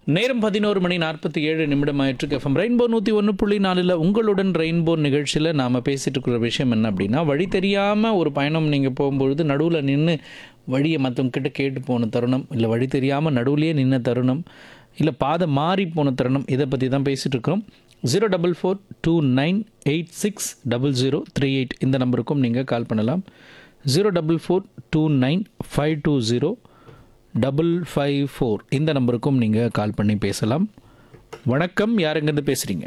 நேரம் பதினோரு மணி நாற்பத்தி ஏழு நிமிடம் ஆயிட்டு எஃப்எம் ரெயின்போ நூற்றி ஒன்று புள்ளி நாலில் உங்களுடன் ரெயின்போ நிகழ்ச்சியில் நாம் பேசிகிட்டு இருக்கிற விஷயம் என்ன அப்படின்னா வழி தெரியாமல் ஒரு பயணம் நீங்கள் போகும்பொழுது நடுவில் நின்று வழியை மற்றவங்க கிட்ட கேட்டு போன தருணம் இல்லை வழி தெரியாமல் நடுவுலையே நின்ன தருணம் இல்லை பாதை மாறி போன தருணம் இதை பற்றி தான் பேசிகிட்டு இருக்கிறோம் zero double four two nine eight six double zero three eight இந்த நம்பருக்கும் நீங்கள் கால் பண்ணலாம் zero double four two nine five two zero double five four இந்த நம்பருக்கும் நீங்கள் கால் பண்ணி பேசலாம் வணக்கம் யாருங்கேருந்து பேசுகிறீங்க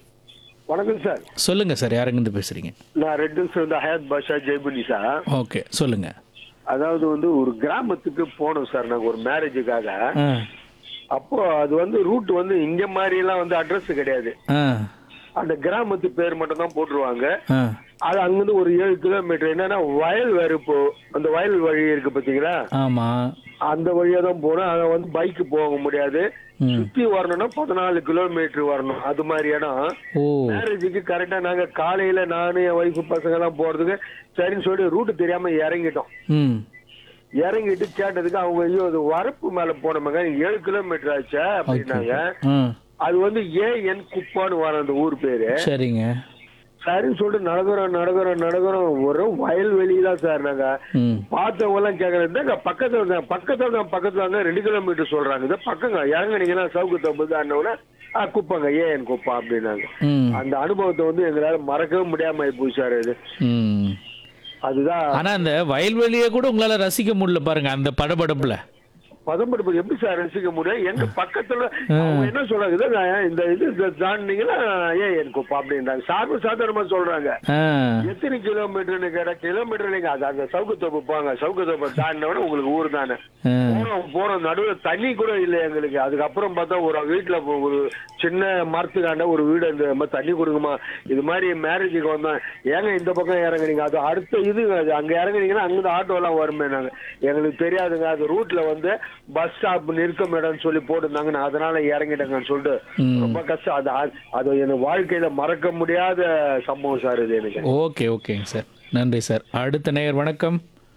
வணக்கம் சார் சொல்லுங்கள் சார் யாருங்கேருந்து பேசுகிறீங்க நான் ரெட் ஹில்ஸ் வந்து ஹயாத் பாஷா ஜெய்புனி சார் ஓகே சொல்லுங்கள் அதாவது வந்து ஒரு கிராமத்துக்கு போனோம் சார் நாங்க ஒரு மேரேஜுக்காக ஆ அப்போ அது வந்து ரூட் வந்து இங்க மாதிரி எல்லாம் வந்து அட்ரஸ் கிடையாது ஆ அந்த கிராமத்து பேர் மட்டும் தான் போட்டுருவாங்க ஆ அது அங்கிருந்து ஒரு ஏழு கிலோமீட்டர் என்னன்னா வயல் வேறு இப்போ அந்த வயல் வழி இருக்கு பாத்தீங்களா ஆமாம் அந்த வழியா தான் போகணும் அத வந்து பைக் போக முடியாது ம் சுத்தி வரணும்னா பதினாலு கிலோமீட்டர் வரணும் அது மாதிரி இடம் ஓ மேரேஜுக்கு கரெக்டா நாங்க காலையில நானு என் ஒய்ஃப் பசங்க எல்லாம் போறதுக்கு சரின்னு சொல்லி ரூட் தெரியாம இறங்கிட்டோம் ம் இறங்கிட்டு கேட்டதுக்கு அவங்க ஐயோ அது வரப்பு மேல போனோமாங்க ஏழு கிலோமீட்டர் ஆச்சா அப்படின்னாங்க ஆ அது வந்து ஏஎன் குப்பான்னு வர அந்த ஊர் பேரு சரிங்க சரின்னு சொல்லிட்டு நடக்கிறோம் நடக்கிறோம் நடக்கிறோம் ஒரு வயல்வெளி தான் சார் நாங்க ம் பார்த்தவங்க எல்லாம் கேக்குறது பக்கத்துல தான் பக்கத்துல தான் பக்கத்துல தான் ரெண்டு கிலோமீட்டர் சொல்றாங்க இது பக்கங்க இறங்குனீங்கன்னா சவுக்கு தம்பது அண்ணோட குப்பாங்க ஏஎன் குப்பா அப்படின்னாங்க ம் அந்த அனுபவத்தை வந்து எங்களால மறக்கவே முடியாம ஆயிப்போச்சு சார் இது ம் அதுதான் ஆனால் அந்த வயல்வெளியை கூட உங்களால் ரசிக்க முடியல பாருங்க அந்த படபடப்பில் பதம்படுப்பு எப்படி சார் ரசிக்க முடியும் எங்க பக்கத்துல அவங்க என்ன சொல்றாங்க இதை நான் இந்த இது இதை தாண்டினீங்கன்னா ஏன் என் குப்பா அப்படின்றாங்க சார்பு சாதாரணமா சொல்றாங்க ஆ எத்தனை கிலோமீட்டர்னு கேட்டா கிலோமீட்டர் இல்லைங்க அது அந்த சவுக்கு தோப்பு போங்க சவுக்கு தோப்பை தாண்டினோட உங்களுக்கு ஊர் தானே ஆ போறோம் போறோம் நடுவுல தண்ணி கூட இல்லை எங்களுக்கு அதுக்கப்புறம் பார்த்தா ஒரு வீட்டுல போ- ஒரு சின்ன மரத்துக்காண்ட ஒரு வீடு இந்த மாதிரி தண்ணி கொடுங்கம்மா இது மாதிரி மேரேஜுக்கு வந்தோம் ஏங்க இந்த பக்கம் இறங்குனீங்க அது அடுத்த இது அது அங்க இறங்குனீங்கன்னா அங்கிருந்து ஆட்டோ எல்லாம் வருமே நாங்க எங்களுக்கு தெரியாதுங்க அது ரூட்ல வந்து பஸ் ஸ்டாப் நிற்கும் இடம்னு சொல்லி போட்டிருந்தாங்க நான் அதனால இறங்கிட்டேங்கன்னு சொல்லிட்டு ம். ரொம்ப கஷ்டம் அது அது என் வாழ்க்கையில மறக்க முடியாத சம்பவம் சார் இது எனக்கு ஓகே ஓகேங்க சார் நன்றி சார் அடுத்த நேயர் வணக்கம்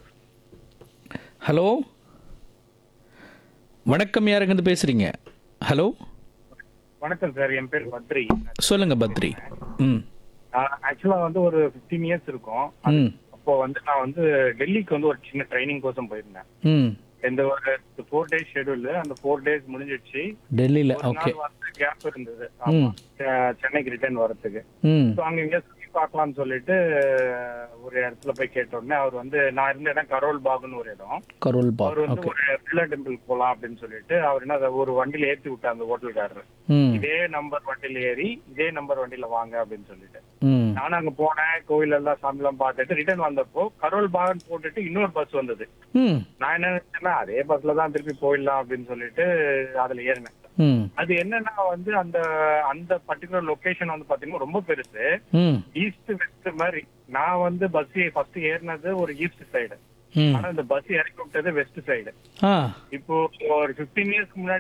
ஹலோ வணக்கம் யாருங்கிருந்து பேசுகிறீங்க ஹலோ வணக்கம் சார் என் பேர் பத்ரி சொல்லுங்க பத்ரி ம் ஆக்சுவலா வந்து ஒரு 15 இயர்ஸ் இருக்கும் ம் அப்போ வந்து நான் வந்து டெல்லிக்கு வந்து ஒரு சின்ன ட்ரைனிங் கோசம் போயிருந்தேன் ம் இந்த ஒரு ஃபோர் டேஸ் ஷெட்யூல் அந்த ஃபோர் டேஸ் முடிஞ்சிடுச்சு டெல்லியில் ஒரு ஓகே நாள் வந்து கேப் இருந்தது ஆமா செ- சென்னைக்கு ரிட்டர்ன் வரதுக்கு ம் ஸோ அங்க இங்க சுத்தி பார்க்கலாம்னு சொல்லிட்டு ஒரு இடத்துல போய் கேட்ட உடனே அவர் வந்து நான் இருந்த இடம் கரோல் பாகுன்னு ஒரு இடம் கரோல் பால் அவர் வந்து ஓகே ஒரு பிள்ளை டெம்பிள் போலாம் அப்படின்னு சொல்லிட்டு அவர் என்ன அதை ஒரு வண்டியில ஏத்தி விட்டார் அந்த ஹோட்டல்காரர் ம் இதே நம்பர் வண்டியில ஏறி இதே நம்பர் வண்டியில வாங்க அப்படின்னு சொல்லிட்டு ம் நானும் அங்க போனேன் கோயில் எல்லாம் சாமி எல்லாம் பார்த்துட்டு ரிட்டர்ன் வந்தப்போ கரோல் பாகன் போட்டுட்டு இன்னொரு பஸ் வந்தது ம் நான் என்ன நினைச்சேன்னா அதே பஸ்ல தான் திருப்பி போயிடலாம் அப்படின்னு சொல்லிட்டு அதுல ஏறினேன் ம் அது என்னன்னா வந்து அந்த அந்த பர்டிகுலர் லொகேஷன் வந்து பாத்தீங்கன்னா ரொம்ப பெருசு ம் ஈஸ்ட் வெஸ்ட் மாதிரி நான் வந்து பஸ் ஃபர்ஸ்ட் ஏறினது ஒரு ஈஸ்ட் சைடு ம் ஆனா இந்த பஸ் இறக்கி விட்டது வெஸ்ட் சைடு ஆ இப்போ ஒரு 15 இயர்ஸ்க்கு முன்னாடி